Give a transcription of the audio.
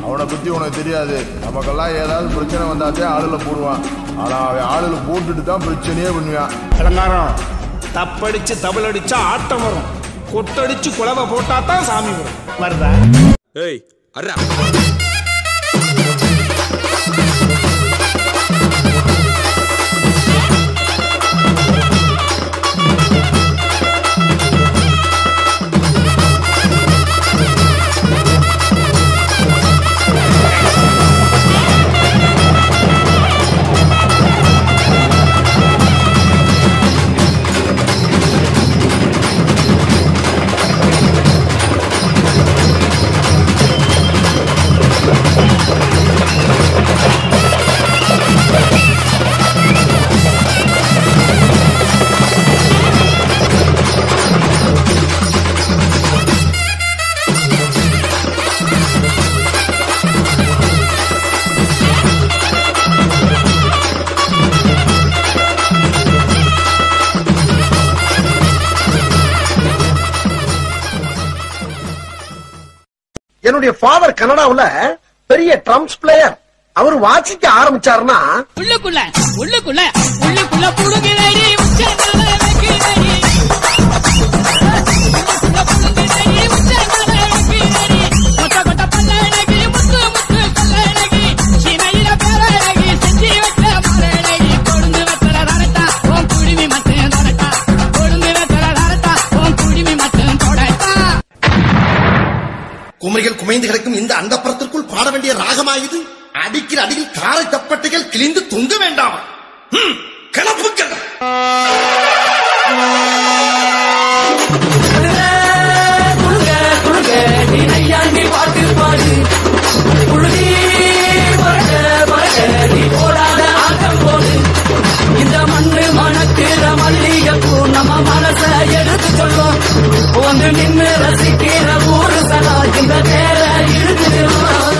அவனை பத்தி உனக்கு தெரியாது நமக்கெல்லாம் ஏதாவது பிரச்சனை வந்தாதே ஆளுல போடுவான் ஆனா அவன் ஆளுல போட்டுட்டு தான் பிரச்சனையே பண்ணுவான் அலங்காரம் தப்படிச்சு தபிள் அடிச்சா ஆட்டம் வரும் கொட்டடிச்சு குலவை போட்டா தான் சாமி வரும் வருதா ஏய் அர்ரா என்னுடைய ஃபாதர் கனடாவுல பெரிய ட்ரம்ஸ் பிளேயர் அவர் வாசிக்க ஆரம்பிச்சாருன்னா உள்ளுக்குள்ள உள்ளுக்குள்ள உள்ளுக்குள்ள புடுங்கிறடி உச்சந்தல வைக்கிறடி உள்ளுக்குள்ள புடுங்கிறடி உச்சந்தல வைக்கிறடி கொட்ட கொட்ட பல்லழகி முத்து முத்து பல்லழகி சீமையில பேரழகி செஞ்சி வச்ச மரழகி கொழுந்து வெத்தல ரரட்டா உன் குடிமி மட்டும் தொடட்டா கொழுந்து வெத்தல ரரட்டா உன் குடிமி மட்டும் தொடட்டா குமரிகள் குமைந்து கிடக்கும் இந்த அந்தப்புறத்திற்குள் பாட வேண்டிய ராகமா இது அடிக்கிற அடியில் காரை தப்பட்டைகள் கிழிந்து தொங்க வேண்டாம் ஹம், கிளப்புக்கள் இந்த மண்ணு மணக்கிற மல்லிகைப்பூ நம்ம மனச எடுத்து சொல்லும் வந்து நின்று ரசிக்கிற ஊரு சதா இந்த தேர இழுத்து நிறுவனம்